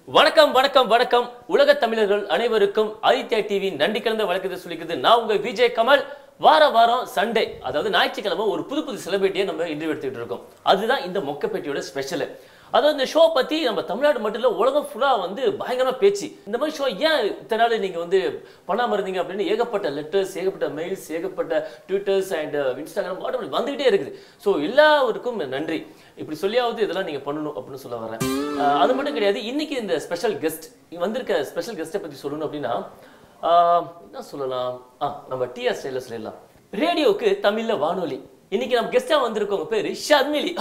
வணக்கம் வணக்கம் வணக்கம் உலக தமிழர்கள் அனைவருக்கும் ஆதித்யா டிவி நன்றி கலந்த வழக்கத்தை சொல்லிக்கிறது நான் உங்க விஜய் கமல் வார வாரம் சண்டே அதாவது ஞாயிற்றுக்கிழமை ஒரு புது புது செலிபிரிட்டியை நம்ம இன்டர்வியூ எடுத்துக்கிட்டு இருக்கோம் அதுதான் இந்த மொக்கப்பேட்டியோட ஸ்பெஷல் அதாவது இந்த ஷோ பத்தி நம்ம தமிழ்நாடு மட்டும் இல்ல உலகம் ஃபுல்லா வந்து பயங்கரமா பேச்சு இந்த மாதிரி ஷோ ஏன் இத்தனை நாள் நீங்க வந்து பண்ணாம இருந்தீங்க அப்படின்னு ஏகப்பட்ட லெட்டர்ஸ் ஏகப்பட்ட மெயில்ஸ் ஏகப்பட்ட ட்விட்டர்ஸ் அண்ட் இன்ஸ்டாகிராம் வாட்ஸ்அப் வந்துகிட்டே இருக்குது ஸோ எல்லாருக்கும் நன்றி இப்படி சொல்லியாவது இதெல்லாம் நீங்க பண்ணணும் அப்படின்னு சொல்ல வரேன் அஹ் அது மட்டும் கிடையாது இன்னைக்கு இந்த ஸ்பெஷல் கெஸ்ட் வந்திருக்க ஸ்பெஷல் கெஸ்ட்டை பத்தி சொல்லணும் அப்படின்னா ஆஹ் என்ன சொல்லலாம் ஆ நம்ம டிஆர் ஸ்டைல சொல்லிடலாம் ரேடியோவுக்கு தமிழ்ல வானொலி இன்னைக்கு நம்ம கெஸ்டா வந்திருக்கவங்க பேரு ஷர்மிலி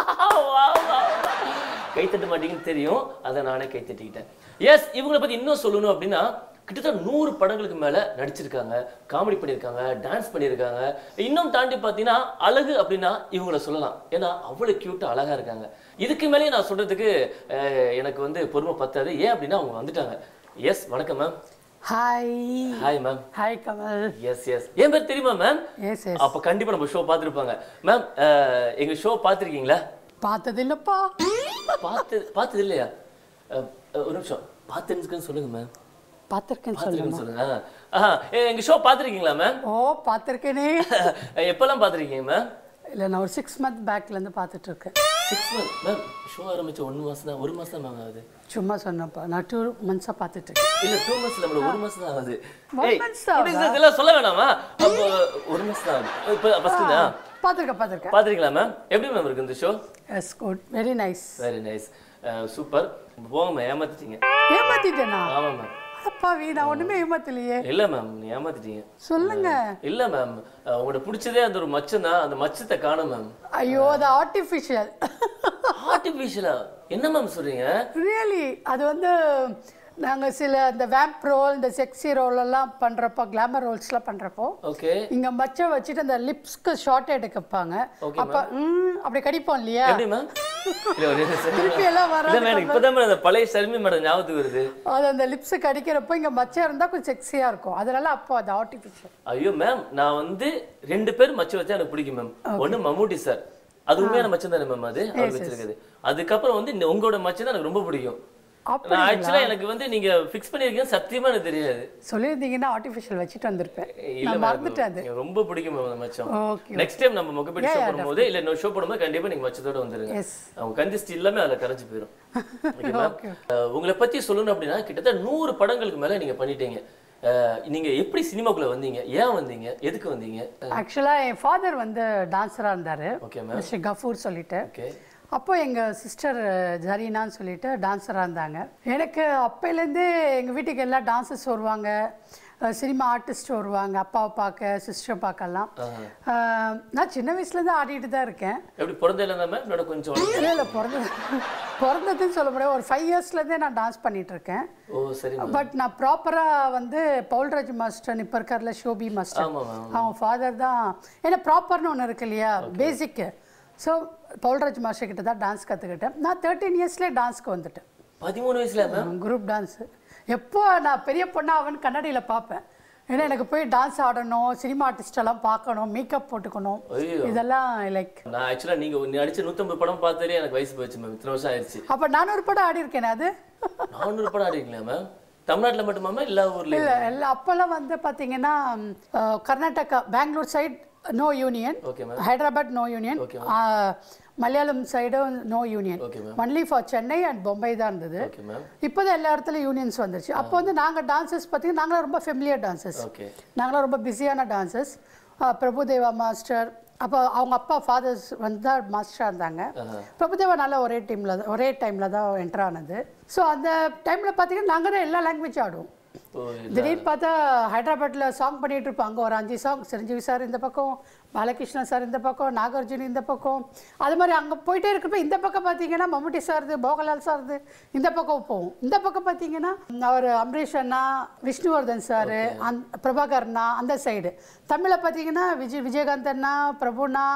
கை தட்ட மாட்டீங்கன்னு தெரியும் அதை நானே கை தட்டிக்கிட்டேன் எஸ் இவங்களை பத்தி இன்னும் சொல்லணும் அப்படின்னா கிட்டத்தட்ட நூறு படங்களுக்கு மேல நடிச்சிருக்காங்க காமெடி பண்ணியிருக்காங்க டான்ஸ் பண்ணியிருக்காங்க இன்னும் தாண்டி பார்த்தீங்கன்னா அழகு அப்படின்னா இவங்கள சொல்லலாம் ஏன்னா அவ்வளவு கியூட்டா அழகா இருக்காங்க இதுக்கு மேலேயே நான் சொல்றதுக்கு அஹ், எனக்கு வந்து பொறுமை பத்தாது ஏன் அப்படின்னா அவங்க வந்துட்டாங்க எஸ் வணக்கம் ma'am hi hi ma'am hi Kamal yes yes என் பேர் தெரியுமா மேம் எஸ் எஸ் அப்ப கண்டிப்பா நம்ம ஷோ பார்த்துருப்பாங்க மேம் எங்க ஷோ பார்த்துருக்கீங்களா பார்த்தது இல்லப்பா பார்த்து பார்த்தது இல்லையா அஹ், அஹ், ஒரு நிமிஷம் பார்த்துன்னு சொல்லுங்க மேம் பார்த்துருக்கேன்னு சொல்லுங்க பார்த்துருக்கேன்னு சொல்லுங்க ஆ. ஆஹா ஏ, எங்க ஷோ பார்த்துருக்கீங்களா மேம் ஓ பார்த்துருக்கேனே எப்பெல்லாம் பார்த்துருக்கீங்க மேம் இல்லை நான் ஒரு சிக்ஸ் மந்த் பேக்லேருந்து பார்த்துட்டு இருக்கேன் சிக்ஸ் மந்த் மேம் ஷோ ஆரம்பிச்சு ஒன்று மாசம் தான் ஒரு மாசம் தான் மேம் ஆகுது சும்மா சொன்னப்பா நான் டூ மந்த்ஸாக பார்த்துட்டு இருக்கேன் இல்ல டூ மந்த்ஸ் நம்மள ஒரு மாசம் தான் ஆகுது One ஏய், months தான் what is this? இதெல்லாம் சொல்ல வேணாமா அப்போ ஒரு மாசம் தான் ஆகுது இப்போ ஃபர்ஸ்ட் தான் பார்த்துருக்கேன் பார்த்துருக்கேன் பார்த்துருக்கீங்களா மேம் எப்படி மேம் இருக்கு இந்த show yes good very nice very nice super போங்க மேம் ஏமாத்திட்டீங்க ஏமாத்திட்டேனா ஆமா மேம் அப்பாவி நான் ஒன்றுமே ஏமாத்தலையே இல்ல மேம் நீ ஏமாத்திட்டீங்க சொல்லுங்க இல்ல மேம் உங்களோட பிடிச்சதே அந்த ஒரு மச்சம் தான் அந்த மச்சத்தை காணும் மேம் ஐயோ அது ஆர்டிஃபிஷியல் ஆர்டிஃபிஷியலா என்ன மேம் சொல்றீங்க ரியலி அது வந்து நாங்கள் சில இந்த வேம்ப் ரோல் இந்த செக்ஸி ரோல் எல்லாம் பண்ணுறப்போ கிளாமர் ரோல்ஸ்லாம் பண்ணுறப்போ ஓகே இங்க மச்சம் வச்சுட்டு அந்த லிப்ஸ்க்கு ஷார்ட் எடுக்கப்பாங்க Okay, அப்ப ம் அப்படி கடிப்போம் இல்லையா எப்படி மேம் இல்ல ஒரு நிமிஷம். திருப்பி எல்லாம் வராது இல்ல மேடம் இப்பதான் மேடம் அந்த பழைய சர்மி மேடம் ஞாபகத்துக்கு வருது அது அந்த லிப்ஸ் கடிக்கிறப்போ இங்க மச்சம் இருந்தா கொஞ்சம் செக்ஸியா இருக்கும் அதனால அப்போ அது ஆர்டிஃபிஷியல் ஐயோ மேம் நான் வந்து ரெண்டு பேர் மச்சம் வச்சா எனக்கு பிடிக்கும் மேம் ஒண்ணு மம்முட்டி சார் அது உண்மையான மச்சம் தானே மேம் அது அவர் வச்சிருக்குது அதுக்கப்புறம் வந்து இந்த உங்களோட மச்சம் தான் எனக்கு ரொம்ப பிடிக்கும் அப்படி நான் ஆக்சுவலா எனக்கு வந்து நீங்க ஃபிக்ஸ் பண்ணிருக்கீங்க சத்தியமா எனக்கு தெரியாது சொல்லியிருந்தீங்கன்னா ஆர்டிஃபிஷியல் வச்சுட்டு வந்திருப்பேன் இல்ல நான் மேம் மறந்துட்டேன் அது எனக்கு ரொம்ப பிடிக்கும் மேம் அந்த மச்சம் ஓகே நெக்ஸ்ட் டைம் நம்ம முகப்பேடி ஷோ பண்ணும்போது இல்ல இன்னொரு ஷோ பண்ணும்போது கண்டிப்பா நீங்க மச்சத்தோட வந்துருங்க எஸ் அவங்க கந்திஸ்ட் எல்லாமே அதுல கரைஞ்சு போயிடும் Okay, ma'am? Okay. அஹ் உங்களை பத்தி சொல்லணும் அப்படின்னா கிட்டத்தட்ட நூறு படங்களுக்கு மேல நீங்க பண்ணிட்டீங்க அஹ் நீங்க எப்படி சினிமாக்குள்ள வந்தீங்க ஏன் வந்தீங்க எதுக்கு வந்தீங்க ஆக்சுவலா என் ஃபாதர் வந்து டான்ஸரா இருந்தாரு ஓகே மேம் மிஸ்டர் கஃபூர் சொல்லிட்டு ஓகே அப்போ எங்கள் சிஸ்டர் ஜரீனான்னு சொல்லிட்டு டான்ஸராக இருந்தாங்க எனக்கு அப்போலேருந்தே எங்கள் வீட்டுக்கு எல்லாம் டான்சர்ஸ் வருவாங்க சினிமா ஆர்டிஸ்ட் வருவாங்க அப்பாவை பார்க்க சிஸ்டர் பார்க்கலாம் அஹ், நான் சின்ன வயசுலேருந்து ஆடிட்டு தான் இருக்கேன் எப்படி பிறந்ததுல இருந்தா மேம் என்னோட கொஞ்சம் இல்லை இல்லை பிறந்தது பிறந்ததுன்னு சொல்ல முடியாது ஒரு ஃபைவ் இயர்ஸ்லேருந்தே நான் டான்ஸ் பண்ணிட்டு இருக்கேன் ஓ சரி மேம் பட் நான் ப்ராப்பராக வந்து பவுல்ராஜ் மாஸ்டர் இப்போ இருக்கார்ல ஷோபி மாஸ்டர் ஆமா மேம் அவங்க ஃபாதர் தான் ஏன்னா ப்ராப்பர்னு ஒன்று இருக்கு இல்லையா பேசிக்கு ஸோ பவுல்ராஜ் மாஸ்டர் கிட்ட தான் டான்ஸ் கற்றுக்கிட்டேன் நான் தேர்ட்டீன் இயர்ஸ்லேயே டான்ஸ்க்கு வந்துட்டேன் பதிமூணு வயசுல மேம் குரூப் டான்ஸு எப்போ நான் பெரிய பொண்ணா அவன் கண்ணாடியில் பார்ப்பேன் ஏன்னா எனக்கு போய் டான்ஸ் ஆடணும் சினிமா ஆர்டிஸ்டெல்லாம் பார்க்கணும் மேக்கப் போட்டுக்கணும் ஐயோ இதெல்லாம் லைக் நான் ஆக்சுவலா நீங்க நீ அடிச்ச நூத்தம்பது படம் பார்த்தாலே எனக்கு வயசு போச்சு மேம் இத்தனை வருஷம் ஆயிடுச்சு அப்போ நானூறு படம் ஆடி இருக்கேனே அது நானூறு படம் ஆடிங்களா மேம் தமிழ்நாட்டுல மட்டுமா மேம் எல்லா ஊர்லயும் இல்லை இல்லை அப்போல்லாம் வந்து பார்த்தீங்கன்னா ம், அஹ், Karnataka Bangalore side no union okay ma'am Hyderabad no union Okay, Malayalam சைடும் no union okay ma'am only for Chennai and Bombay தான் இருந்தது ஓகே மேம் இப்போதான் எல்லா இடத்துலையும் யூனியன்ஸ் வந்துருச்சு அப்போ வந்து நாங்கள் டான்சர்ஸ் பார்த்தீங்கன்னா நாங்களாம் ரொம்ப ஃபெமிலியர் டான்சர்ஸ் ஓகே நாங்களாம் ரொம்ப பிஸியான டான்சர்ஸ் பிரபுதேவா மாஸ்டர் அப்போ அவங்க அப்பா ஃபாதர்ஸ் வந்து தான் மாஸ்டராக இருந்தாங்க ஆஹா. பிரபுதேவா நல்லா ஒரே டீமில் ஒரே டைமில் தான் என்டர் ஆனது ஸோ அந்த டைமில் பார்த்தீங்கன்னா நாங்கள் தான் எல்லா லாங்குவேஜ் ஆடுவோம் ஓ திடீர்னு பார்த்தா ஹைதராபாத்தில் சாங் பண்ணிட்டு இருப்போம் அங்கே ஒரு அஞ்சு சாங் சிரஞ்சீவி சார் இந்த பக்கம் பாலகிருஷ்ணா சார் இந்த பக்கம் நாகார்ஜுன் இந்த பக்கம் அது மாதிரி அங்கே போயிட்டே இருக்கிறப்ப இந்த பக்கம் பார்த்தீங்கன்னா மம்முட்டி சார்து மோகன்லால் சார்து இந்த பக்கம் போவோம் இந்த பக்கம் பார்த்தீங்கன்னா அவர் அம்பரீஷ் அண்ணா விஷ்ணுவர்தன் சார் அந் பிரபாகர் அண்ணா அந்த சைடு தமிழில் பார்த்தீங்கன்னா விஜய் விஜயகாந்த் அண்ணா பிரபுண்ணா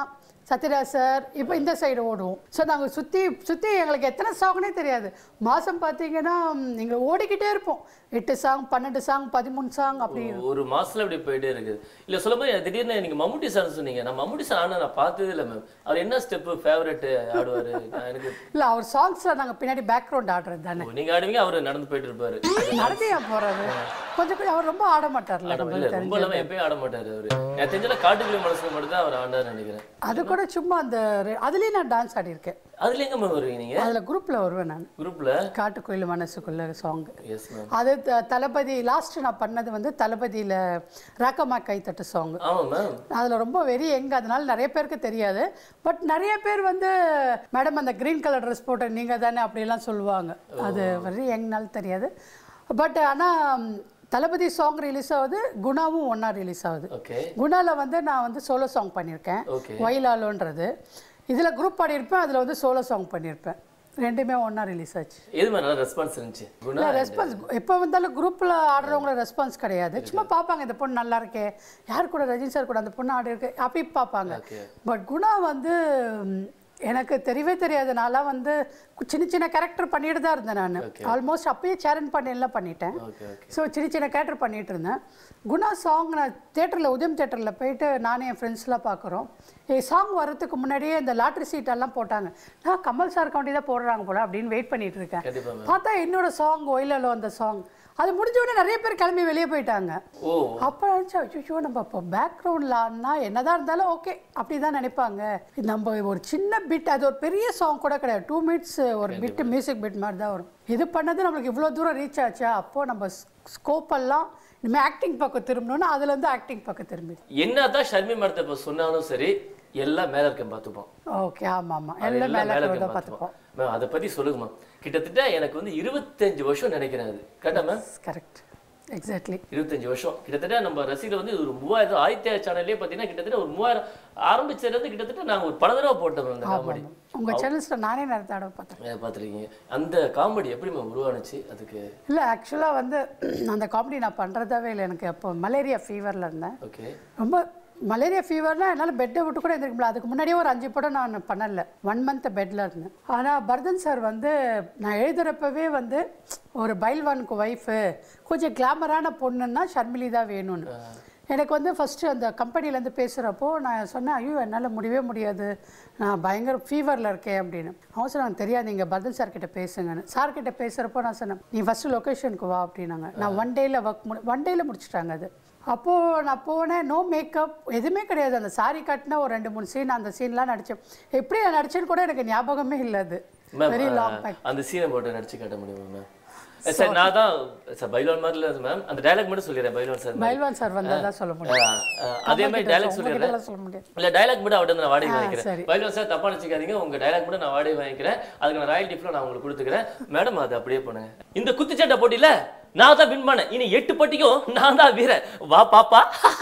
சத்யராஜ் சார் இப்போ இந்த சைடு ஓடுவோம் ஸோ நாங்கள் சுற்றி சுற்றி எங்களுக்கு எத்தனை சாங்னே தெரியாது மாதம் பார்த்தீங்கன்னா நீங்கள் ஓடிக்கிட்டே இருப்போம் எட்டு சாங் பன்னெண்டு சாங் பதிமூணு சாங் அப்படி ஒரு மாசத்துல அப்படி போயிட்டே இருக்குது இல்ல சொல்லும் போது திடீர்னு நீங்க மம்முட்டி சார் சொன்னீங்க நான் மம்முட்டி சார் ஆனா நான் பார்த்ததே இல்லை மேம் அவர் என்ன ஸ்டெப் ஃபேவரட் ஆடுவாரு நான் எனக்கு இல்லை அவர் சாங்ஸில் நாங்கள் பின்னாடி பேக்ரவுண்ட் ஆடுறது தானே ஓ, நீங்க ஆடுவீங்க அவர் நடந்து போயிட்டு இருப்பாரு நடந்து ஏன் போகிறது கொஞ்சம் கொஞ்சம் அவர் ரொம்ப ஆட மாட்டார்ல ஆட- நம்ம இல்ல ரொம்ப இல்லாம எப்பயும் ஆட மாட்டாரு அவரு எனக்கு தெரிஞ்சல காட்டுக்குள்ளே மனசுல மட்டும் தான் அவர் ஆண்டாரு நினைக்கிறேன் அது கூட சும்மா அந்த ரெ- அதுலயும் நான் டான்ஸ் ஆடியிருக்கேன் அதுல எங்க மேம் வருவீங்க நீங்க அதில் குரூப்பில் வருவேன் நான் குரூப்ல காட்டுக்குயில் மனசுக்குள்ள சாங் எஸ் மேம் அது த- தளபதி லாஸ்ட் நான் பண்ணது வந்து தளபதியில் ராக்கம்மா கைத்தட்டு சாங் ஆமா மேம் அதில் ரொம்ப வெறி எங்க அதனால நிறைய பேருக்கு தெரியாது பட் நிறைய பேர் வந்து மேடம் அந்த க்ரீன் கலர் ட்ரெஸ் போட்ட நீங்கள் தானே அப்படிலாம் சொல்லுவாங்க அது வெரி யங்னால தெரியாது பட் ஆனால் தளபதி சாங் ரிலீஸ் ஆகுது குணாவும் ஒன்றா ரிலீஸ் ஆகுது ஓகே குணால வந்து நான் வந்து சோலோ சாங் பண்ணியிருக்கேன் ஓகே ஒயிலாலோன்றது இதில் குரூப் பாடியிருப்பேன் அதில் வந்து சோலோ சாங் பண்ணியிருப்பேன் ரெண்டுமே ஒன்றா ரிலீஸ் ஆச்சு எது மாதிரி நல்ல ரெஸ்பான்ஸ் இருந்துச்சு குணா இல்லை ரெஸ்பான்ஸ் எப்போ வந்தாலும் குரூப்பில் ஆடுறவங்கள ரெஸ்பான்ஸ் கிடையாது சும்மா பார்ப்பாங்க இந்த பொண்ணு நல்லா இருக்கே யார் கூட ரஜினி சார் கூட அந்த பொண்ணு ஆடி இருக்கு அப்படி பார்ப்பாங்க ஓகே பட் குணா வந்து ம், எனக்கு தெரியவே தெரியாது நான்லாம் வந்து கு- சின்ன சின்ன கேரக்டர் பண்ணிட்டு தான் இருந்தேன் நான் Okay. ஆல்மோஸ்ட் அப்பயே சேரன் பண்ணியெல்லாம் பண்ணிட்டேன் ஓகே ஓகே ஸோ சின்ன சின்ன கேரக்டர் பண்ணிட்டு இருந்தேன் குணா சாங் நான் தேட்டரில் உதயம் தேட்டரில் போயிட்டு நானும் என் ஃப்ரெண்ட்ஸ்லாம் பார்க்குறோம் ஏ சாங் வர்றதுக்கு முன்னாடியே இந்த லாட்ரி சீட்டெல்லாம் போட்டாங்க நான் கமல் சார் கவுண்டி தான் போடுறாங்க போல அப்படின்னு வெயிட் பண்ணிட்டு இருக்கேன் கண்டிப்பா மேம் பார்த்தா என்னோட சாங் ஒயிலலோ அந்த சாங் அது முடிஞ்ச உடனே நிறைய பேர் கிளம்பி வெளியே போயிட்டாங்க ஓ அப்போ நினச்சா ஐயோ நம்ம இப்போ பேக்ரவுண்டில் ஆடினா என்னதான் இருந்தாலும் ஓகே அப்படி தான் நினைப்பாங்க இது நம்ம ஒரு சின்ன பிட் அது ஒரு பெரிய சாங் கூட கிடையாது டூ மினிட்ஸ் ஒரு பிட் மியூசிக் பிட் மாதிரி தான் வரும் இது பண்ணது நம்மளுக்கு இவ்வளோ தூரம் ரீச் ஆச்சா அப்போது நம்ம ஸ்கோப் எல்லாம் இனிமேல் ஆக்டிங் பக்கம் திரும்பணும்னா அதுலேருந்து ஆக்டிங் பக்கம் திரும்பி என்னதான் ஷர்மி மேடத்தை இப்போ சொன்னாலும் சரி எல்லாம் மேல இருக்கேன் பார்த்துப்போம் ஓகே ஆமாம் ஆமாம் அது எல்லாம் எல்லாம் மேலே மேல தான் இருக்கேன் பார்த்துப்போம் பார்த்துப்போம் மேம் அதை பத்தி சொல்லுங்க மேம் கிட்டத்தட்ட எனக்கு வந்து இருபத்தஞ்சு வருஷம் நினைக்கிறேன் அது கரெக்டா மேம் கரெக்ட் எக்ஸாக்ட்லி இருபத்தஞ்சு வருஷம் கிட்டத்தட்ட நம்ம ரசிகர் வந்து ஒரு மூவாயிரம் ஆதித்யா சேனல்லே பார்த்தீங்கன்னா கிட்டத்தட்ட ஒரு மூவாயிரம் ஆரம்பிச்சதுலேருந்து கிட்டத்தட்ட நாங்கள் ஒரு பல தடவை போட்டோம் அந்த காமெடி உங்கள் சேனல்ஸில் நானே நிறைய தடவை பார்த்தேன் பார்த்துருக்கீங்க அந்த காமெடி எப்படி மேம் உருவானுச்சு அதுக்கு இல்லை ஆக்சுவலாக வந்து அந்த காமெடி நான் பண்ணுறதாவே இல்லை எனக்கு அப்போ மலேரியா ஃபீவரில் இருந்தேன் ஓகே ரொம்ப மலேரியா ஃபீவர்னா என்னால் பெட்டை விட்டு கூட எந்திரிக்க முடியல அதுக்கு முன்னாடியே ஒரு அஞ்சு படம் நான் பண்ணல ஒன் மந்த் பெட்டில் இருந்தேன் ஆனால் பரதன் சார் வந்து நான் எழுதுறப்பவே வந்து ஒரு பைல்வானுக்கு ஒய்ஃபு கொஞ்சம் கிளாமரான பொண்ணுன்னா ஷர்மிலி தான் வேணும்னு எனக்கு வந்து ஃபஸ்ட்டு அந்த கம்பெனிலேருந்து பேசுகிறப்போ நான் சொன்னேன் ஐயோ என்னால் முடியவே முடியாது நான் பயங்கர ஃபீவரில் இருக்கேன் அப்படின்னு அவன் சொன்னாங்க தெரியாது நீங்கள் பரதன் சார் கிட்ட பேசுங்கன்னு சார் கிட்ட பேசுகிறப்போ நான் சொன்னேன் நீ ஃபஸ்ட்டு லொக்கேஷனுக்கு வா அப்படின்னாங்க நான் ஒன் டேயில் ஒர்க் முடி ஒன் டேயில் முடிச்சிட்டாங்க அது அப்போது நான் போனேன் நோ மேக்கப் எதுவுமே கிடையாது அந்த சாரி கட்டின ஒரு ரெண்டு மூணு சீன் அந்த சீன்லாம் நடித்தேன் எப்படி நான் நடிச்சேன்னு கூட எனக்கு ஞாபகமே இல்லை அது மேம் வெரி லாங் பேக் அந்த சீனை போட்டு நடிச்சு காட்ட முடியுமா மேம் சார் நான் தான் சார் பைலான் மாதிரி இல்லை மேம் அந்த டைலாக் மட்டும் சொல்லிடுறேன் பைலான் சார் பைல்வான் சார் வந்தால் தான் சொல்ல முடியும் அதே மாதிரி டைலாக் சொல்லிடுறேன் உங்ககிட்டலாம் சொல்ல முடியாது இல்ல டைலாக் மட்டும் அவட்ட நான் வாடகை ஆ, வாங்கிக்கிறேன் சரி. பைலோ சார் தப்பா நினைச்சுக்காதீங்க உங்க டைலாக் மட்டும் நான் வாடகை வாங்கிக்கிறேன் அதுக்கு நான் ராயல் டிஃப்ல நான் உங்களுக்கு கொடுத்துக்கிறேன் மேடம் அது அப்படியே பண்ணுங்க இந்த குத்துச்சண்டை போட்டியில நான் தான் வின் பண்ணேன் இனி எட்டு பட்டிக்கும் நான் தான் வீரன் வா பாப்பா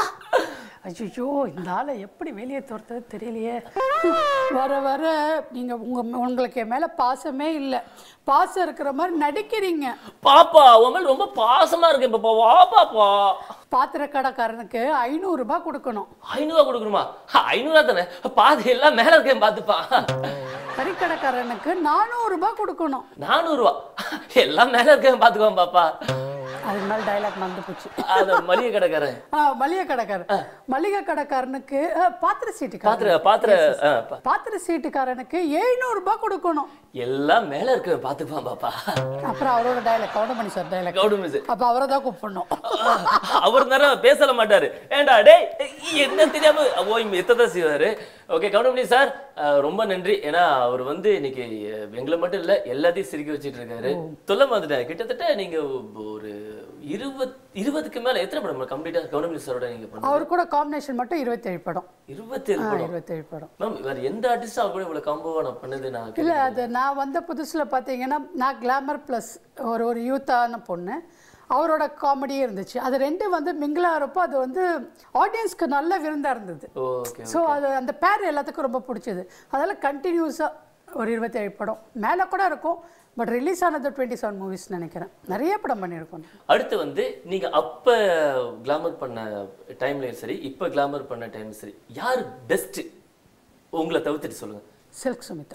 ஐயோ இந்த ஆளை எப்படி வெளியே துரத்தது தெரியலையே வர வர நீங்கள் உங்கள் உங்களுக்கு என் மேலே பாசமே இல்லை பாசம் இருக்கிற மாதிரி நடிக்கிறீங்க பாப்பா உன் மேல ரொம்ப பாசமா இருக்கு பாப்பா வா பாப்பா பாத்திர கடைக்காரனுக்கு ஐநூறுரூபா கொடுக்கணும் ஐநூறுவா கொடுக்கணுமா ஐநூறுவா தானே பாதி எல்லாம் மேல இருக்கேன் பாத்துப்பா கறிக்கடைக்காரனுக்கு நானூறுரூபா கொடுக்கணும் நானூறுவா எல்லாம் மேல இருக்கேன் பாத்துக்கோ பாப்பா அதுக்கு மேலே டைலாக் மறந்து போச்சு அது மளிகை கடைக்காரன் ஆ மளிகை கடைக்காரன் மளிகை கடைக்காரனுக்கு ஆ, பாத்திர சீட்டுக்காரன் பாத்திர பாத்திர ஆ, பா- பாத்திர சீட்டுக்காரனுக்கு எழுநூறுபா கொடுக்கணும் எல்லாம் மேல இருக்கேன் பாத்துப்பான் பாப்பா அப்புறம் அவரோட டைலாக் கவுண்டமணி சார் டைலாக் கவுடு மிஸ் அப்போ அவரை தான் கூப்பிடணும் அவர் நேரம் பேசல மாட்டாரு ஏண்டா டேய் என்ன தெரியாம ஓ இங்க எத்ததான் செய்வாரு ஓகே கவுண்டமணி சார் அஹ், ரொம்ப நன்றி ஏன்னா அவர் வந்து இன்னைக்கு அஹ், எங்களை மட்டும் இல்ல எல்லாத்தையும் சிரிக்க வச்சிட்டு இருக்காரு சொல்ல வந்துட்டேன் கிட்டத்தட்ட நீங்க ஒரு இருபது இருபதுக்கு மேல எத்தனை படம் கம்ப்ளீட்டா கவுண்டமணி சாரோட நீங்க பண்ண அவர் கூட காம்பினேஷன் மட்டும் இருபத்தேழு படம் இருபத்தேழு ஆ படம் இருபத்தேழு படம் மேம் வேற எந்த ஆர்டிஸ்டும் அவர் கூட இவ்வளவு காம்போவா நான் பண்ணது நான் இல்லை அது நான் வந்த புதுசில் பார்த்தீங்கன்னா நான் கிளாமர் ப்ளஸ் ஒரு ஒரு யூத்தான பொண்ணு அவரோட காமெடியே இருந்துச்சு அது ரெண்டு வந்து மிங்கிள் ஆகிறப்போ அது வந்து ஆடியன்ஸ்க்கு நல்ல விருந்தாக இருந்தது ஓகே ஸோ அது அந்த பேர் எல்லாத்துக்கும் ரொம்ப பிடிச்சது அதனால் கண்டினியூஸாக ஒரு இருபத்தேழு படம் மேலே கூட இருக்கும் பட் ரிலீஸ் ஆனது டுவெண்ட்டி செவன் மூவிஸ் நினைக்கிறேன் நிறைய படம் பண்ணியிருக்கோம் அடுத்து வந்து நீங்க அப்ப கிளாமர் பண்ண டைம்லயும் சரி இப்ப கிளாமர் பண்ண டைம் சரி யார் பெஸ்ட் உங்களை தவிர்த்துட்டு சொல்லுங்க Silk Smitha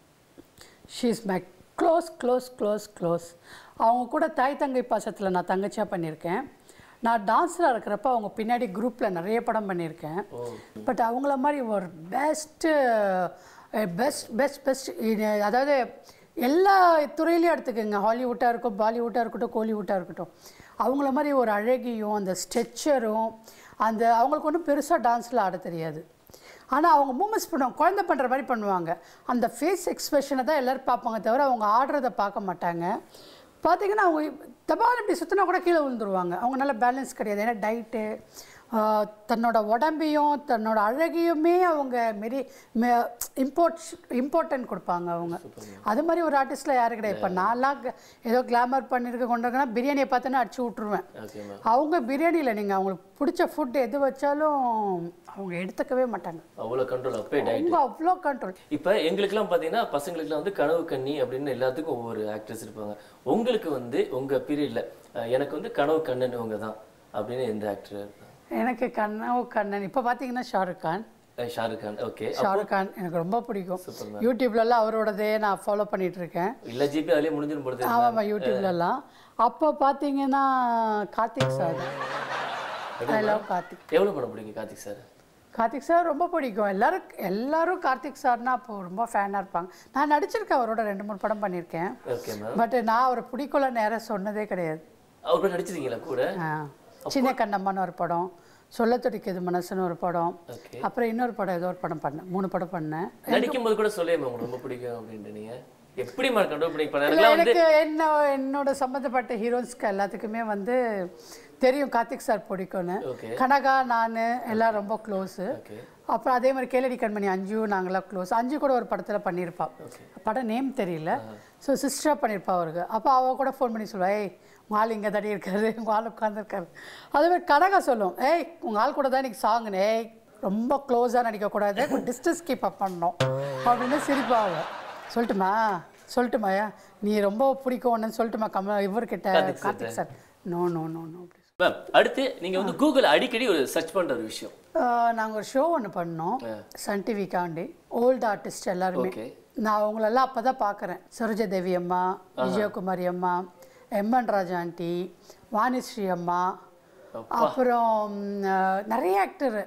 she is my close close close close அவங்க கூட தாய் தங்கை பாசத்தில் நான் தங்கச்சியாக பண்ணியிருக்கேன் நான் டான்ஸராக இருக்கிறப்ப அவங்க பின்னாடி குரூப்பில் நிறைய படம் பண்ணியிருக்கேன் பட் அவங்கள மாதிரி ஒரு பெஸ்ட்டு பெஸ்ட் பெஸ்ட் பெஸ்ட் அதாவது எல்லா துறையிலையும் எடுத்துக்கோங்க ஹாலிவுட்டாக இருக்கும் பாலிவுட்டாக இருக்கட்டும் கோலிவுட்டாக இருக்கட்டும் அவங்கள மாதிரி ஒரு அழகியும் அந்த ஸ்ட்ரெச்சரும் அந்த அவங்களுக்கு ஒன்றும் பெருசாக டான்ஸில் ஆட தெரியாது ஆனால் அவங்க மூமெண்ட்ஸ் பண்ணுவாங்க குழந்தை பண்ணுற மாதிரி பண்ணுவாங்க அந்த ஃபேஸ் எக்ஸ்பிரஷனை தான் எல்லோரும் பார்ப்பாங்க தவிர அவங்க ஆடுறத பார்க்க மாட்டாங்க பார்த்தீங்கன்னா அவங்க தபால் இப்படி சுற்றினா கூட கீழே விழுந்துருவாங்க அவங்க நல்ல பேலன்ஸ் கிடையாது ஏன்னா டயட்டு தன்னோட உடம்பையும் தன்னோட அழகையுமே அவங்க மாரி இம்போர்ட் இம்பார்ட்டன்ட் கொடுப்பாங்க அவங்க அது மாதிரி ஒரு ஆர்டிஸ்ட்டில் யாரு கிடையாது இப்போ நான்லாம் க- ஏதோ கிளாமர் பண்ணியிருக்க கொண்டிருக்கேன்னா பிரியாணியை பார்த்தோன்னா அடிச்சு விட்ருவேன் ஓகே மேம் அவங்க பிரியாணியில் நீங்கள் அவங்களுக்கு பிடிச்ச ஃபுட் எது வச்சாலும் அவங்க எடுத்துக்கவே மாட்டாங்க அவ்வளோ கண்ட்ரோல் அப்பே டயட் அவங்க அவ்வளோ கண்ட்ரோல் இப்போ எங்களுக்கெல்லாம் பார்த்தீங்கன்னா பசங்களுக்குலாம் வந்து கனவு கண்ணி அப்படின்னு எல்லாத்துக்கும் ஒவ்வொரு ஆக்ட்ரஸ் இருப்பாங்க உங்களுக்கு வந்து உங்க பீரியட்ல எனக்கு வந்து கனவு கண்ணன் இவங்க தான் அப்படின்னு எந்த ஆக்டர் இருப்பாங்க எனக்கு கண்ணாவு கண்ணன் இப்போ பார்த்தீங்கன்னா ஷாருக் கான் அஹ் ஷாருக் கான் ஓகே ஷாருக் கான் எனக்கு ரொம்ப பிடிக்கும் யூடியூப்லலாம் அவரோடதே நான் ஃபாலோ பண்ணிட்டு இருக்கேன் இல்ல ஜிபி அதுலயே முடிஞ்சிடும் பொழுது ஆமாம் யூடியூப்லலாம் அப்போ பார்த்தீங்கன்னா Karthik sir I love Karthik எவ்வளவு படம் பிடிக்கும் கார்த்திக் சார் கார்த்திக் சார் ரொம்ப பிடிக்கும் எல்லாரும் எல்லாரும் கார்த்திக் சார்னா அப்போ ரொம்ப ஃபேனாக இருப்பாங்க நான் நடிச்சிருக்கேன் அவரோட ரெண்டு மூணு படம் பண்ணியிருக்கேன் ஓகே மேம் பட் நான் அவரை பிடிக்கல நேரம் சொன்னதே கிடையாது அவர் கூட நடிச்சிருக்கீங்களா கூட ஆ. சின்ன கண்ணம்மான்னு ஒரு படம் சொல்ல துடிக்குது மனசுன்னு ஒரு படம் ஓகே அப்புறம் இன்னொரு படம் ஏதோ ஒரு படம் பண்ணேன் மூணு படம் பண்ணேன் நடிக்கும் போது கூட சொல்லே உங்களுக்கு ரொம்ப பிடிக்கும் அப்படின்ட்டு நீங்க எப்படி மேம் கண்ட்ரோல் பண்ணி இப்ப இல்ல, எனக்குலாம் வந்து எனக்கு என்ன என்னோட சம்மந்தப்பட்ட ஹீரோஸ்க்கு எல்லாத்துக்குமே வந்து தெரியும் கார்த்திக் சார் பிடிக்கும்னு ஓகே கனகா நான் எல்லாம் ரொம்ப க்ளோஸு ஓகே அப்புறம் அதே மாதிரி கேளடி கண்மணி அஞ்சு நாங்களாம் க்ளோஸ் அஞ்சு கூட ஒரு படத்தில் பண்ணியிருப்பா ஓகே படம் நேம் தெரியல ஸோ சிஸ்டராக பண்ணியிருப்பா அவருக்கு அப்போ அவள் கூட ஃபோன் பண்ணி சொல்லுவா ஏய் உங்கள் ஆள் இங்கே தடி இருக்காரு உங்கள் ஆள் உட்காந்துருக்காரு அதே மாதிரி கனகா சொல்லும் ஏய் உங்கள் ஆள் கூட தான் இன்னைக்கு சாங்குன்னு ஏய் ரொம்ப க்ளோஸாக நடிக்கக்கூடாது டிஸ்டன்ஸ் கீப் அப் பண்ணணும் அப்படின்னு சிரிப்பா அவ சொல்லட்டுமா சொல்லட்டுமா நீ ரொம்ப பிடிக்கும் ஒன்றுன்னு சொல்லட்டுமா கம இவர்கிட்ட Karthik sir no no no no அப்படி மேம் அடுத்து நீங்க வந்து கூகுள் அடிக்கடி ஒரு சர்ச் பண்ற ஒரு விஷயம் நாங்கள் ஒரு ஷோ ஒன்று பண்ணோம் சன் டிவிக்காண்டி ஓல்டு ஆர்டிஸ்ட் எல்லாருமே ஓகே நான் அவங்களெல்லாம் அப்போ தான் பார்க்குறேன் சரோஜா தேவி அம்மா விஜயகுமாரி அம்மா எம்என் ராஜா ஆண்டி வாணிஸ்ரீ அம்மா அப்புறம் ம், அஹ், நிறைய ஆக்டரு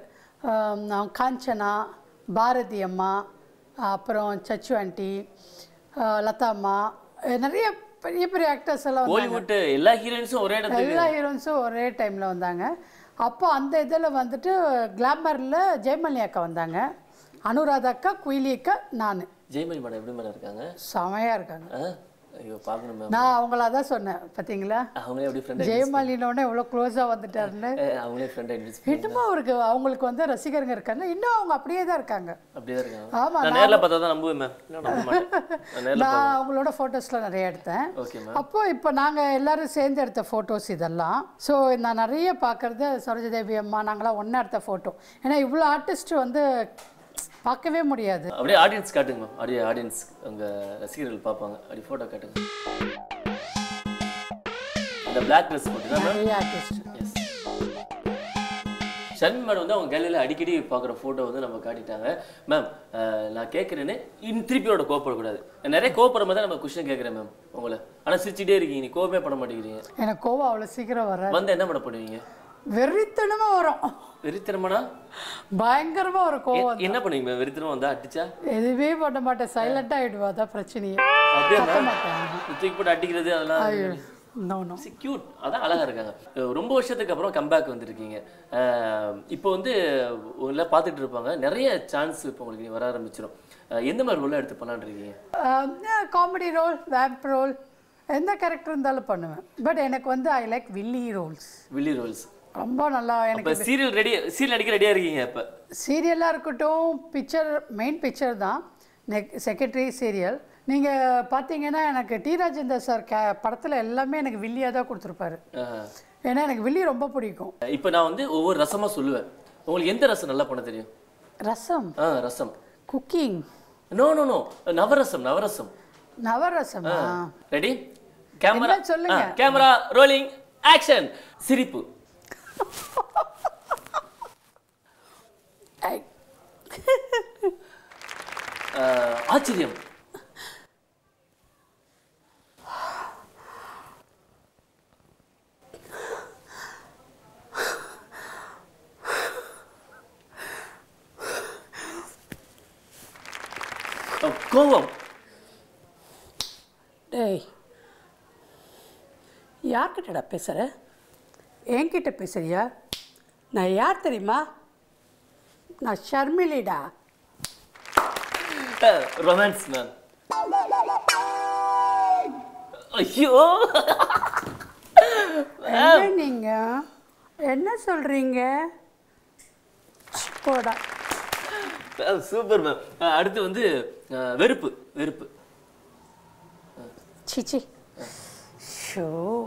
காஞ்சனா பாரதி அம்மா அப்புறம் சச்சு ஆண்டி அஹ், லதா அம்மா அஹ், நிறைய பெரிய பெரிய ஆக்டர்ஸ் எல்லாம் வந்தாங்க. ஹாலிவுட் எல்லா ஹீரோயின்ஸும் ஒரே இடத்துல எல்லா ஹீரோயின்ஸும் ஒரே டைமில் வந்தாங்க அப்போ அந்த இதில் வந்துட்டு கிளாமரில் ஜெயமல்லி அக்கா வந்தாங்க அனுராதா அக்கா குயிலி அக்கா நான் ஜெயமணி மேடம் எப்படி மேடம் இருக்காங்க செமையாக இருக்காங்க ஆ? ஐயோ பார்க்கணும் மேம் நான் அவங்கள தான் சொன்னேன் பார்த்தீங்களா அவங்களே எப்படி ஃப்ரெண்ட் ஜெயமாலினோடனே எவ்வளோ க்ளோஸாக வந்துட்டாருன்னு அவங்களே ஃப்ரெண்ட் ஆயிடுச்சு இன்னமும் அவருக்கு அவங்களுக்கு வந்து ரசிகருங்க இருக்காங்க இன்னும் அவங்க அப்படியே தான் இருக்காங்க அப்படியே தான் இருக்காங்க ஆமா, நான் நேர்ல பார்த்தா தான் நம்புவேன் மேம் இல்லை நம்ப மாட்டேன் நான் நேர்ல நான் அவங்களோட ஃபோட்டோஸ்லாம் நிறைய எடுத்தேன் ஓகே மேம் அப்போ இப்போ நாங்கள் எல்லாரும் சேர்ந்து எடுத்த ஃபோட்டோஸ் இதெல்லாம் ஸோ நான் நிறைய பார்க்குறது சரோஜதேவி அம்மா நாங்களாம் ஒன்றா எடுத்த ஃபோட்டோ ஏன்னா இவ்வளோ ஆர்டிஸ்ட் வந்து பார்க்கவே முடியாது அப்படியே ஆடியன்ஸ் காட்டுங்க மேம் அப்படியே ஆடியன்ஸ் உங்க ரசிகர்கள் பார்ப்பாங்க அப்படி ஃபோட்டோ காட்டுங்க அந்த பிளாக் ட்ரெஸ் போட்டு தான் மேம் நிறைய ஆர்டிஸ்ட் எஸ் ஷர்மி மேடம் வந்து அவங்க கேலரியில் அடிக்கடி பார்க்குற ஃபோட்டோ வந்து நம்ம காட்டிட்டாங்க மேம் நான் கேட்குறேன்னு இன் திருப்பியோட கோவப்படக்கூடாது நிறைய கோவப்படுற மாதிரி தான் நம்ம கொஸ்டின் கேட்குறேன் மேம் உங்களை ஆனால் சிரிச்சிட்டே இருக்கீங்க நீ கோவமே பண்ண மாட்டேங்கிறீங்க எனக்கு கோவம் அவ்வளோ சீக்கிரம் வர வந்து என்ன பண்ண பண்ணுவீங்க வெறித்தனமாக வரும் வெறித்தனமானா பயங்கரமாக ஒரு கோவம் என்ன பண்ணுவீங்க மேம் வெறித்தனம் வந்தா அடிச்சா எதுவுமே பண்ண மாட்டேன் சைலண்டாக ஆகிடுவா அதான் பிரச்சனையே அப்படியே கத்த மேம் மாட்டேன் தூக்கி போட்டு அடிக்கிறது அதெல்லாம் நோ நோ கியூட் அதான் அழகா இருக்காங்க அஹ் ரொம்ப வருஷத்துக்கு அப்புறம் கம்பேக் வந்திருக்கீங்க அஹ் இப்போ வந்து எல்லாம் பார்த்துட்டு இருப்பாங்க நிறைய சான்ஸ் இப்போ உங்களுக்கு நீ வர ஆரம்பிச்சிடும் அஹ் எந்த மாதிரி ரோல்லாம் எடுத்து பண்ணலான்னு இருக்கீங்க காமெடி ரோல் வேம்ப் ரோல் எந்த கேரக்டர் இருந்தாலும் பண்ணுவேன் பட் எனக்கு வந்து ஐ லைக் வில்லி ரோல்ஸ் வில்லி ரோல்ஸ் ரொம்ப நல்லா எனக்கு இப்போ சீரியல் ரெடி சீரியல் அடிக்க ரெடியா இருக்கீங்க இப்போ சீரியலாக இருக்கட்டும் பிக்சர் மெயின் பிக்சர் தான் நெக் செக்ரட்டரி சீரியல் நீங்கள் பார்த்தீங்கன்னா எனக்கு டி ராஜேந்தர் சார் கே படத்தில் எல்லாமே எனக்கு வில்லியாக தான் கொடுத்துருப்பாரு ஏன்னா எனக்கு வில்லி ரொம்ப பிடிக்கும் இப்போ நான் வந்து ஒவ்வொரு ரசமா சொல்லுவேன் உங்களுக்கு எந்த ரசம் நல்லா பண்ண தெரியும் ரசம் ஆ rasam cooking no no no நவரசம் நவரசம் நவரசமா ரெடி கேமரா என்ன சொல்லுங்க? கேமரா ரோலிங் ஆக்ஷன் சிரிப்பு ஐ. ஆச்சரியம் அஹ், கோபம் டேய் யார்கிட்டடா பேசுகிற என்கிட்ட பேசுறியா நான் யார் தெரியுமா நான் ஷர்மிலிடா ரொமான்ஸ் மேம் ஐயோ என்ன நீங்க என்ன சொல்றீங்க போடா சூப்பர் மேம் அடுத்து வந்து அஹ், வெறுப்பு வெறுப்பு சிச்சி ஷோ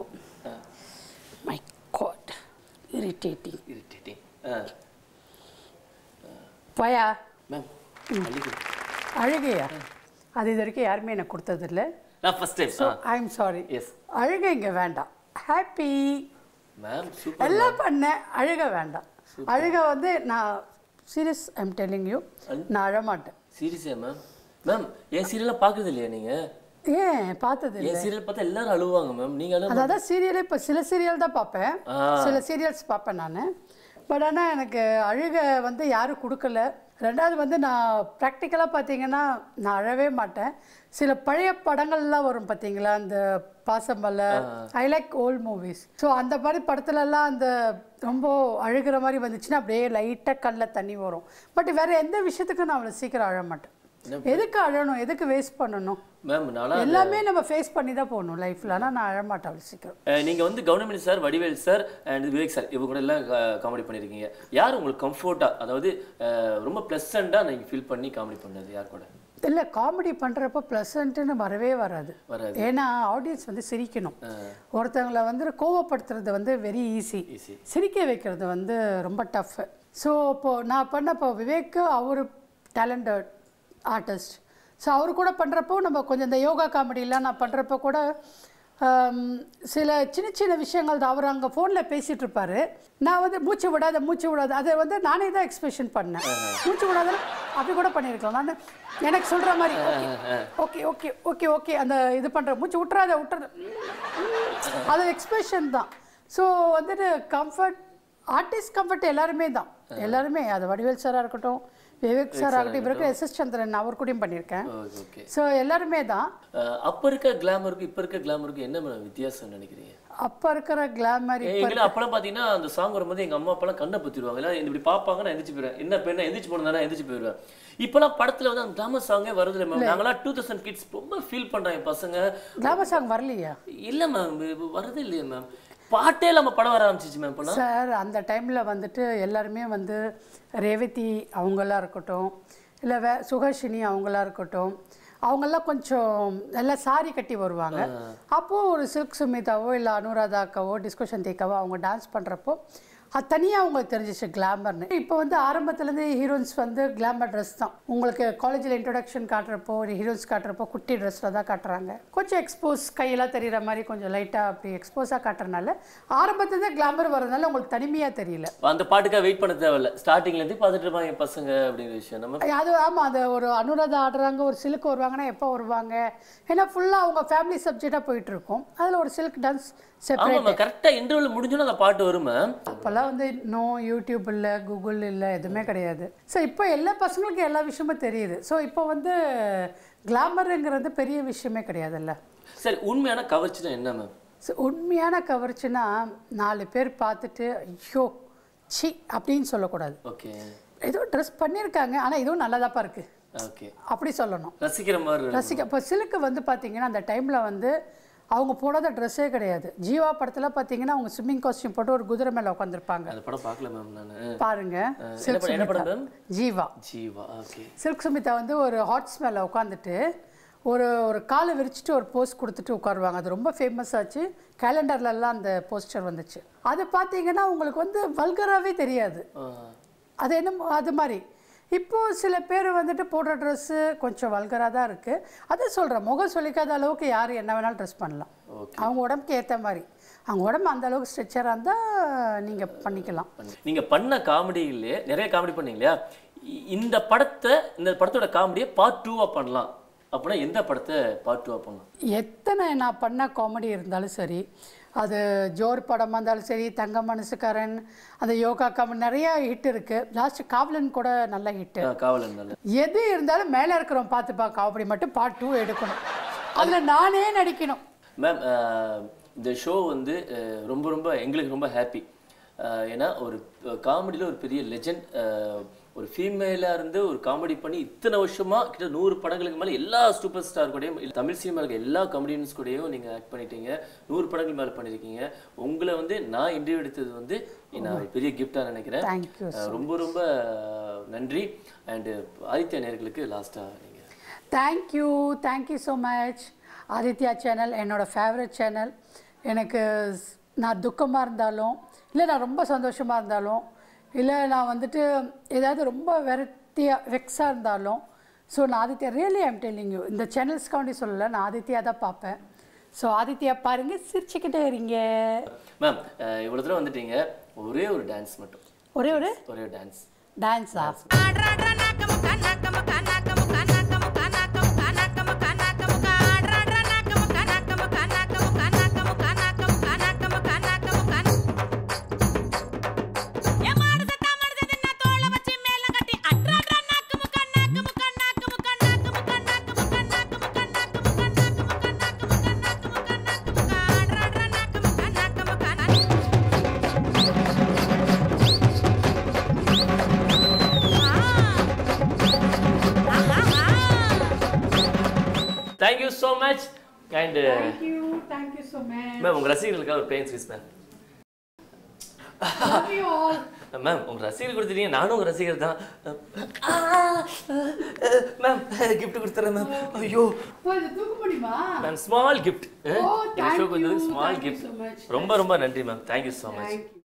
மை காட் இரிட்டேட்டிங் இரிட்டேட்டிங் போயா மேம் மல்லிகை அழுகையா அது இது வரைக்கும் யாருமே எனக்கு கொடுத்ததில்ல நான் first time so I am sorry yes அழுகை இங்கே வேண்டாம் ஹாப்பி மேம் சூப்பர் எல்லாம் பண்ணேன் அழுக வேண்டாம் அழுக வந்து நான் சீரியஸ் ஐம் டெல்லிங் யூ நான் அழமாட்டேன் சீரியஸா மேம் மேம் என் சீரியல்லாம் பார்க்கறது இல்லையா நீங்க ஏன் பார்த்தது இல்லை என் சீரியல் பார்த்தா எல்லாரும் அழுவாங்க மேம் நீங்க அழுவ அதாவது சீரியலே இப்போ சில சீரியல் தான் பார்ப்பேன் ஆ. சில சீரியல்ஸ் பார்ப்பேன் நான் பட் ஆனால் எனக்கு அழுக வந்து யாரும் கொடுக்கல ரெண்டாவது வந்து நான் ப்ராக்டிக்கலாக பார்த்தீங்கன்னா நான் அழவே மாட்டேன் சில பழைய படங்கள்லாம் வரும் பார்த்தீங்களா அந்த பாசமல்ல I like old movies so அந்த மாதிரி படத்துலலாம் அந்த ரொம்ப அழுகிற மாதிரி வந்துச்சுன்னா அப்படியே லைட்டாக கண்ணில் தண்ணி வரும் பட் வேறு எந்த விஷயத்துக்கும் நான் அவ்வளோ சீக்கிரம் அழ மாட்டேன் எதுக்கு அழணும் எதுக்கு வேஸ்ட் பண்ணணும் மேம் நானா எல்லாமே நம்ம ஃபேஸ் பண்ணி தான் போகணும் லைஃப்பில் ஆனால் நான் அழமாட்டேன் அவ்வளோ சீக்கிரம் அஹ், நீங்க வந்து government sir Vadivel sir and Vivek sir இவங்க கூட எல்லாம் காமெடி பண்ணிருக்கீங்க யார் உங்களுக்கு கம்ஃபர்ட்டா அதாவது அஹ், ரொம்ப ப்ளசண்டா நீங்க ஃபீல் பண்ணி காமெடி பண்ணது யார் கூட இல்லை காமெடி பண்ணுறப்ப ப்ளசண்ட்டுன்னு வரவே வராது வராது. ஏன்னா ஆடியன்ஸ் வந்து சிரிக்கணும் ஒருத்தவங்களை வந்து கோவப்படுத்துறது வந்து வெரி ஈஸி Easy. சிரிக்க வைக்கிறது வந்து ரொம்ப டஃப் ஸோ இப்போது நான் பண்ண இப்போ விவேக் அவர் டேலண்டட் ஆர்டிஸ்ட் ஸோ அவர் கூட பண்ணுறப்போ நம்ம கொஞ்சம் இந்த யோகா காமெடிலாம் நான் பண்ணுறப்போ கூட ஆம், சில சின்ன சின்ன விஷயங்கள் தான் அவர் அங்கே ஃபோனில் பேசிகிட்டு இருப்பாரு நான் வந்து மூச்சு விடாத மூச்சு விடாத அதை வந்து நானே தான் எக்ஸ்பிரஷன் பண்ணேன் மூச்சு விடாத அப்படி கூட பண்ணியிருக்கலாம் நான் எனக்கு சொல்கிற மாதிரி ஓகே ஓகே ஓகே ஓகே அந்த இது பண்ணுற மூச்சு விட்டுறாத விட்டுறாத அது எக்ஸ்பிரஷன் தான் ஸோ வந்துட்டு கம்ஃபர்ட் ஆர்டிஸ்ட் கம்ஃபர்ட் எல்லாருமே தான் எல்லாருமே அது வடிவேல் சாராக இருக்கட்டும் விவேக் சார் ஆகட்டும் இப்போ இருக்க எஸ் எஸ் சந்திரன் அவர் கூடயும் பண்ணியிருக்கேன் ஓகே ஸோ எல்லாருமே தான் அப்ப இருக்க கிளாமருக்கு இப்ப இருக்க கிளாமருக்கு என்ன மேடம் வித்தியாசம் நினைக்கிறீங்க அப்போ இருக்கிற கிளாமர் ஏய், எங்களை அப்பெல்லாம் பாத்தீங்கன்னா அந்த சாங் வரும்போது எங்க அம்மா அப்பெல்லாம் கண்ணை பத்திடுவாங்க எல்லாம் இப்படி பார்ப்பாங்க நான் எந்திரிச்சு போயிடுவேன் என்ன பெண்ணா எந்திரிச்சு போனதானே எந்திரிச்சு போயிடுவேன் இப்பெல்லாம் படத்துல வந்து அந்த கிளாமர் சாங்கே வருது இல்லை மேம் நாங்களாம் டூ தௌசண்ட் கிட்ஸ் ரொம்ப ஃபீல் பண்றாங்க என் பசங்க கிளாமர் சாங் வரலையா இல்ல மேம் வரதே இல்லையே மேம் பாட்டே இல்லாம படம் வர ஆரம்பிச்சிச்சு மேம் இப்பெல்லாம் சார் அந்த டைமில் வந்துட்டு எல்லாருமே வந்து ரேவதி அவங்களாம் இருக்கட்டும் இல்லை வே சுஹர்ஷினி அவங்களா இருக்கட்டும் அவங்கெல்லாம் கொஞ்சம் எல்லாம் சாரி கட்டி வருவாங்க அப்போது ஒரு சில்க் சுமிதாவோ இல்லை அனுராதா அக்காவோ டிஸ்கஷன் தேக்காவோ அவங்க டான்ஸ் பண்ணுறப்போ அது தனியாக அவங்களுக்கு தெரிஞ்சிச்சு கிளாமர்னு இப்போ வந்து ஆரம்பத்துலேருந்து ஹீரோயின்ஸ் வந்து கிளாமர் ட்ரெஸ் தான் உங்களுக்கு காலேஜில் இன்ட்ரடக்ஷன் காட்டுறப்போ ஒரு ஹீரோயின்ஸ் காட்டுறப்போ குட்டி ட்ரெஸ்ஸில் தான் காட்டுறாங்க கொஞ்சம் எக்ஸ்போஸ் கையெல்லாம் தெரியுற மாதிரி கொஞ்சம் லைட்டாக அப்படி எக்ஸ்போஸாக காட்டுறதுனால ஆரம்பத்துல கிளாமர் வரதுனால உங்களுக்கு தனிமையாக தெரியல அந்த பாட்டுக்காக வெயிட் பண்ண தேவையில்ல ஸ்டார்டிங்ல இருந்து பார்த்துட்டு இருப்பாங்க என் பசங்க அப்படிங்கிற விஷயம் நம்ம அது ஆமாம் அது ஒரு அனுராதா ஆடுறாங்க ஒரு சில்க் வருவாங்கன்னா எப்போ வருவாங்க ஏன்னா ஃபுல்லாக அவங்க ஃபேமிலி சப்ஜெக்டாக போயிட்டு இருக்கும் அதில் ஒரு சில்க் டான்ஸ் செப்பரேட் ஆமா கரெக்டா இன்டர்வல் முடிஞ்சோன்னு அந்த பாட்டு வரும் மேம் அப்போல்லாம் வந்து நோ யூடியூப் இல்லை கூகுள் இல்லை எதுவுமே கிடையாது ஸோ இப்போ எல்லா பசங்களுக்கும் எல்லா விஷயமும் தெரியுது ஸோ இப்போ வந்து கிளாமருங்கிறது பெரிய விஷயமே கிடையாதுல்ல சரி உண்மையான கவர்ச்சினா என்ன மேம் ஸோ உண்மையான கவர்ச்சினா நாலு பேர் பார்த்துட்டு ஐயோ சி அப்படின்னு சொல்லக்கூடாது ஓகே ஏதோ ட்ரெஸ் பண்ணியிருக்காங்க ஆனால் இதுவும் நல்லாதாப்பா இருக்குது ஓகே அப்படி சொல்லணும் ரசிக்கிற மாதிரி ரசிக்க இப்போ சிலுக்கு வந்து பார்த்தீங்கன்னா அந்த டைமில் வந்து அவங்க போடாத ட்ரெஸ்ஸே கிடையாது ஜீவா படத்தில் பார்த்தீங்கன்னா அவங்க ஸ்விம்மிங் காஸ்டியூம் போட்டு ஒரு குதிரை மேலே உட்காந்துருப்பாங்க அந்த படம் பார்க்கல மேம் நான் பாருங்க என்ன சில்க் படம் என்ன படம் சுமிதா மேம் ஜீவா ஜீவா ஓகே சில்க் சுமிதா வந்து ஒரு ஹாட்ஸ் மேலே உட்காந்துட்டு ஒரு ஒரு காலை விரிச்சிட்டு ஒரு போஸ்ட் கொடுத்துட்டு உட்காருவாங்க அது ரொம்ப ஃபேமஸ் ஆச்சு கேலண்டர்லலாம் அந்த போஸ்டர் வந்துச்சு அது பார்த்தீங்கன்னா உங்களுக்கு வந்து வல்கராகவே தெரியாது அது என்ன அது மாதிரி இப்போ சில பேர் வந்துட்டு போடுற ட்ரெஸ்ஸு கொஞ்சம் வல்கராக தான் இருக்குது அதை சொல்கிறேன் முகம் சொல்லிக்காத அளவுக்கு யார் என்ன வேணாலும் ட்ரெஸ் பண்ணலாம் Okay. அவங்க உடம்புக்கு ஏற்ற மாதிரி அவங்க உடம்பு அந்த அளவுக்கு ஸ்ட்ரெச்சராக இருந்தால் நீங்கள் பண்ணிக்கலாம் நீங்க பண்ண காமெடியிலே நிறைய காமெடி பண்ணீங்க இல்லையா இ- இந்த படத்தை இந்த படத்தோட காமெடியை பார்ட் டூவா பண்ணலாம் அப்படின்னா எந்த படத்தை பார்ட் டூ பண்ணலாம் எத்தனை நான் பண்ண காமெடி இருந்தாலும் சரி அது ஜோர் படமாக இருந்தாலும் சரி தங்க மனசுக்காரன் அந்த யோகா காமெடி நிறைய ஹிட் இருக்குது லாஸ்ட் காவலன் கூட நல்ல ஹிட்டு காவலன் நல்ல எது இருந்தாலும் மேலே இருக்கிறவன் பார்த்துப்பா காமெடி மட்டும் பார்ட் டூ எடுக்கணும் அதில் நானே நடிக்கணும் மேம் இந்த ஷோ வந்து அஹ், ரொம்ப ரொம்ப எங்களுக்கு ரொம்ப ஹாப்பி ஏன்னா ஒரு காமெடியில் ஒரு பெரிய லெஜண்ட் ஒரு ஃபீமேலாக இருந்து ஒரு காமெடி பண்ணி இத்தனை வருஷமா கிட்ட நூறு படங்களுக்கு மேலே எல்லா சூப்பர் ஸ்டார் கூடயும் இல்ல தமிழ் சினிமா இருக்க எல்லா காமெடியன்ஸ் கூடயும் நீங்கள் ஆக்ட் பண்ணிட்டீங்க நூறு படங்கள் மேலே பண்ணியிருக்கீங்க உங்களை வந்து நான் இன்டர்வியூ எடுத்தது வந்து நான் ஒரு பெரிய கிஃப்டாக நினைக்கிறேன் தேங்க்யூ அஹ், ரொம்ப ரொம்ப அஹ், நன்றி அண்டு ஆதித்யா நேர்களுக்கு லாஸ்ட்டாக நீங்கள் thank you thank you so much Adithya channel என்னோட ஃபேவரட் சேனல் எனக்கு ஸ்- நான் துக்கமாக இருந்தாலும் இல்லை நான் ரொம்ப சந்தோஷமாக இருந்தாலும் இல்லை நான் வந்துட்டு ஏதாவது ரொம்ப வெரைட்டியாக வெக்ஸாக இருந்தாலும் ஸோ நான் Adithya really I'm telling you இந்த சேனல்ஸ்க்காண்டி சொல்லலை நான் ஆதித்யா தான் பார்ப்பேன் ஸோ ஆதித்யா பாருங்க சிரிச்சுக்கிட்டே இருங்க மேம் இவ்வளோ தூரம் வந்துட்டீங்க ஒரே ஒரு டான்ஸ் மட்டும் ஒரே ஒரு ஒரே ஒரு டான்ஸ் டான்ஸா thank you so much and thank you thank you so much ma'am உங்கள் ரசிகர்களுக்காக ஒரு பெயின் ஸ்வீஸ் ma'am love you all ma'am உங்கள் ரசிகர் கொடுத்துட்டீங்க நானும் உங்கள் ரசிகர் தான் மேம் gift கொடுத்துறேன் மேம் ஐயோ ஓ இது தூக்க முடியுமா ma'am small gift Oh, thank ஷோக்கு வந்தது you, small thank you gift so much. ரொம்ப ரொம்ப நன்றி ma'am thank you so much thank you